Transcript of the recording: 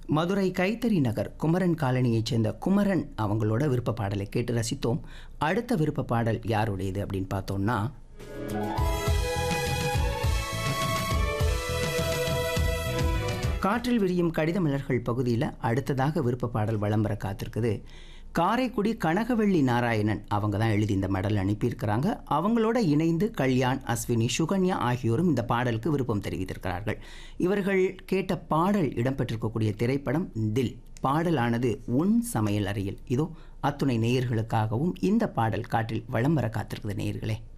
மதுரை கைத்தறி நகர் குமரன் காலனியைச் சேர்ந்த குமரன் அவங்களோட விருப்ப பாடலை கேட்டு ரசித்தோம் அடுத்த விருப்ப பாடல் யாருடையது அப்படின்னு பார்த்தோம்னா காற்றில் விரியும் கடித மலர்கள் பகுதியில் அடுத்ததாக விருப்ப பாடல் வலம் வர காத்திருக்குது காரைக்குடி கனகவள்ளி நாராயணன் அவங்க தான் எழுதி இந்த மெடல் அனுப்பியிருக்கிறாங்க அவங்களோட இணைந்து கல்யாண் அஸ்வினி சுகன்யா ஆகியோரும் இந்த பாடலுக்கு விருப்பம் தெரிவித்திருக்கிறார்கள் இவர்கள் கேட்ட பாடல் இடம்பெற்றிருக்கக்கூடிய திரைப்படம் தில் பாடலானது உன் சமையல் அறையில் இதோ அத்துணை நேயர்களுக்காகவும் இந்த பாடல் காற்றில் வலம் வர காத்திருக்குது நேயர்களே